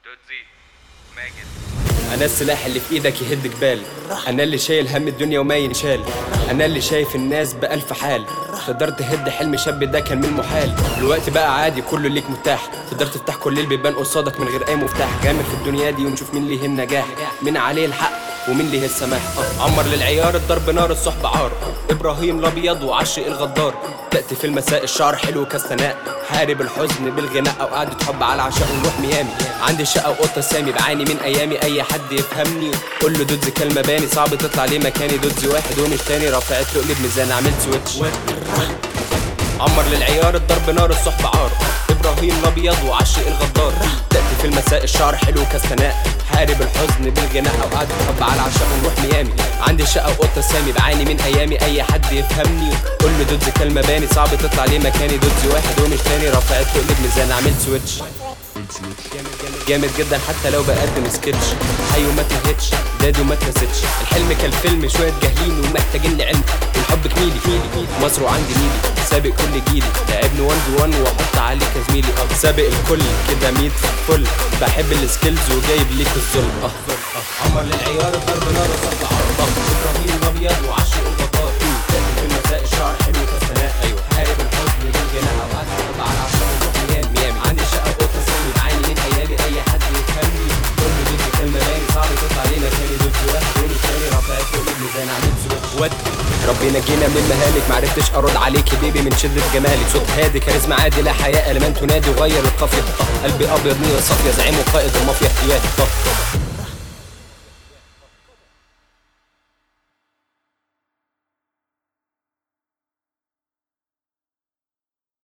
دودزي ماجد انا السلاح اللي في ايدك يهد جبال انا اللي شايل هم الدنيا وما ينشال انا اللي شايف الناس بألف حال تقدر تهد حلم شاب ده كان من المحال الوقت بقى عادي كله ليك متاح تقدر تفتح كل البيبان قصادك من غير اي مفتاح جامد في الدنيا دي ونشوف مين ليه النجاح مين عليه الحق ومين ليه السماح آه، عمر للعيار الضرب نار الصحب عار ابراهيم الابيض وعشق الغدار تأتي في المساء الشعر حلو كالثناء حارب الحزن بالغناء او قعدة حب على عشاء ونروح ميامي عندي شقة وقطة سامي بعاني من ايامي اي حد يفهمني قول له دودزي كلمة باني صعب تطلع ليه مكاني دودزي واحد ومش تاني رفعت له قلب ميزان عملت سويتش عمر للعيار الضرب نار الصحب عار ابراهيم الابيض وعشق الغدار تاتي في المساء الشعر حلو كالثناء حارب الحزن بالغناء او قعدة حب على عشاء ونروح ميامي عندي شقه وقطه سامي بعاني من ايامي اي حد يفهمني قول له دودزي كلمه باني صعب تطلع ليه مكاني دودزي واحد ومش تاني رفعت له قلب ميزان عملت سويتش جامد جدا حتى لو بقدم سكتش حي وما تنهتش دادي وما تنسيتش الحلم كالفيلم شويه جاهلين ومحتاجين لعلم والحب كميلي كميلي مصر وعندي ميلي سابق كل جيلي لعبني 1 في 1 واحط عليك يا زميلي اه سابق الكل كده 100 فل بحب السكيلز وجايب ليك الظلم اه اه عمر للعيار الضرب نار وصف عرض اه ابراهيم الابيض وعشق الغدار تأتي في المساء الشعر حلو كالثناء ايوه حارب الحزن بالغناء اوقات حب على عشاء ونروح ميامي ميامي عندي شقه وقطه سامي بعاني من ايامي اي حد يفهمني كل دودي كلمه باين صعب تطلع لينا تاني دودي واحد ومش تاني رفعت فوق الميزان عملت سويتش ود ربي نجينا من المهالك معرفتش ارد عليك يا بيبي من شده جمالك صوت هادي كاريزما عادي لا حياء المان تنادي وغير القافيه قلبي ابيض نية صافيه زعيم وقائد المافيا احتياج